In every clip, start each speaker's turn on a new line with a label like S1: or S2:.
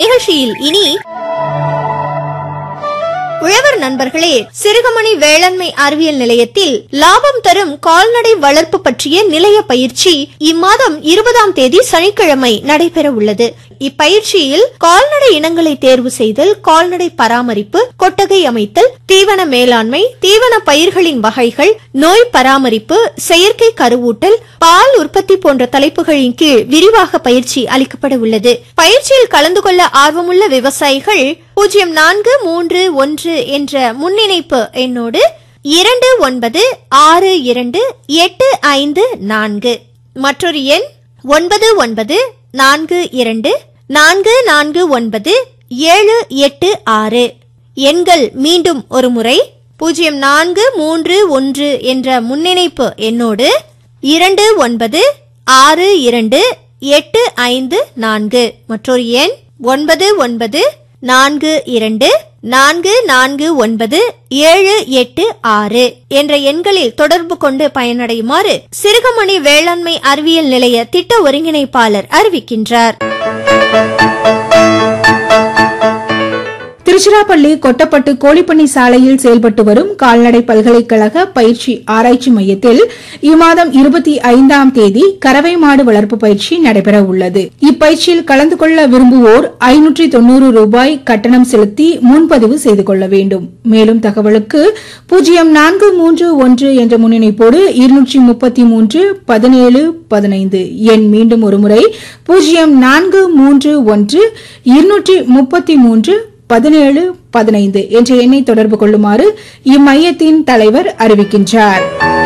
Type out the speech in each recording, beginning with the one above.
S1: நிகழ்ச்சியில் இனி உழவர் நண்பர்களே சிறுகமணி வேளாண்மை அறிவியல் நிலையத்தில் லாபம் தரும் கால்நடை வளர்ப்பு பற்றிய நிலைய பயிற்சி இம்மாதம் இருபதாம் தேதி சனிக்கிழமை நடைபெற உள்ளது இப்பயிற்சியில் கால்நடை இனங்களை தேர்வு செய்தல் கால்நடை பராமரிப்பு கொட்டகை அமைத்தல் தீவன மேலாண்மை தீவன பயிர்களின் வகைகள் நோய் பராமரிப்பு செயற்கை கருவூட்டல் பால் உற்பத்தி போன்ற தலைப்புகளின் கீழ் விரிவாக பயிற்சி அளிக்கப்பட உள்ளது பயிற்சியில் கலந்து கொள்ள ஆர்வமுள்ள விவசாயிகள் பூஜ்ஜியம் நான்கு மூன்று ஒன்று என்ற முன்னிணைப்பு எண்ணோடு இரண்டு ஒன்பது ஆறு இரண்டு எட்டு ஐந்து நான்கு மற்றொரு எண் ஒன்பது ஒன்பது நான்கு இரண்டு நான்கு நான்கு ஒன்பது ஏழு எட்டு ஆறு எண்கள் மீண்டும் ஒரு முறை பூஜ்ஜியம் நான்கு மூன்று ஒன்று என்ற முன்னிணைப்பு எண்ணோடு இரண்டு ஒன்பது ஆறு இரண்டு எட்டு ஐந்து நான்கு மற்றொரு எண் ஒன்பது ஒன்பது நான்கு இரண்டு நான்கு நான்கு ஒன்பது ஏழு எட்டு ஆறு என்ற எண்களில் தொடர்பு கொண்டு பயனடையுமாறு சிறுகமணி வேளாண்மை அறிவியல் நிலைய திட்ட ஒருங்கிணைப்பாளர் அறிவிக்கின்றார்
S2: திருச்சிராப்பள்ளி கொட்டப்பட்டு கோழிப்பண்ணை சாலையில் செயல்பட்டு வரும் கால்நடை பல்கலைக்கழக பயிற்சி ஆராய்ச்சி மையத்தில் இம்மாதம் இருபத்தி ஐந்தாம் தேதி கறவை மாடு வளர்ப்பு பயிற்சி நடைபெற உள்ளது இப்பயிற்சியில் கலந்து கொள்ள விரும்புவோர் ஐநூற்றி தொன்னூறு ரூபாய் கட்டணம் செலுத்தி முன்பதிவு செய்து கொள்ள வேண்டும் மேலும் தகவலுக்கு பூஜ்ஜியம் நான்கு மூன்று ஒன்று என்ற முன்னிணைப்போடு இருநூற்றி முப்பத்தி மூன்று பதினேழு பதினைந்து எண் மீண்டும் ஒருமுறை பூஜ்ஜியம் நான்கு மூன்று ஒன்று இருநூற்றி முப்பத்தி மூன்று பதினேழு பதினைந்து என்ற எண்ணை தொடர்பு கொள்ளுமாறு இம்மையத்தின் தலைவர் அறிவிக்கின்றார்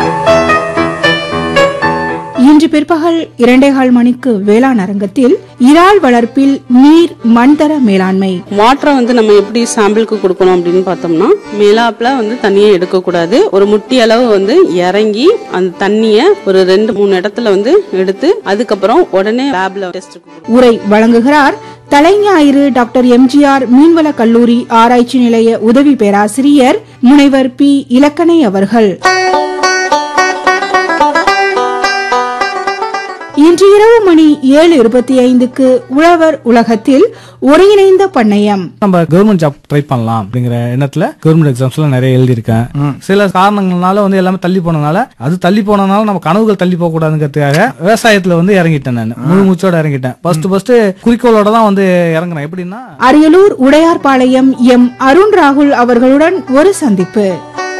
S2: இன்று பிற்பகல் இரண்டேகால் மணிக்கு வேளாண் அரங்கத்தில் இறால் வளர்ப்பில் நீர் மண்தர மேலாண்மை
S3: வாட்டரை வந்து நம்ம எப்படி சாம்பிளுக்கு கொடுக்கணும் அப்படின்னு பார்த்தோம்னா மேலாப்புல வந்து தண்ணியை எடுக்கக்கூடாது ஒரு முட்டி அளவு வந்து இறங்கி அந்த தண்ணியை ஒரு ரெண்டு மூணு இடத்துல வந்து எடுத்து அதுக்கப்புறம் உடனே லேப்ல டெஸ்ட்
S2: உரை வழங்குகிறார் தலைஞாயிறு டாக்டர் எம்ஜிஆர் மீன்வள கல்லூரி ஆராய்ச்சி நிலைய உதவி பேராசிரியர் முனைவர் பி இலக்கணை அவர்கள் இன்று இரவு மணி ஏழு இருபத்தி ஐந்துக்கு உழவர் உலகத்தில் ஒருங்கிணைந்த பண்ணையம்
S4: நம்ம கவர்மெண்ட் ஜாப் ட்ரை பண்ணலாம் அப்படிங்கிற எண்ணத்துல கவர்மெண்ட் எக்ஸாம்ஸ்லாம் நிறைய எழுதியிருக்கேன் சில காரணங்கள்னால வந்து எல்லாமே தள்ளி போனனால அது தள்ளி போனனால நம்ம கனவுகள் தள்ளி போக கூடாதுங்கிறதுக்காக விவசாயத்துல வந்து இறங்கிட்டேன் நான் முழு மூச்சோட இறங்கிட்டேன் ஃபர்ஸ்ட் ஃபர்ஸ்ட் குறிக்கோளோட தான் வந்து இறங்குனேன் எப்படின்னா
S2: அரியலூர் உடையார்பாளையம் எம் அருண் ராகுல் அவர்களுடன் ஒரு சந்திப்பு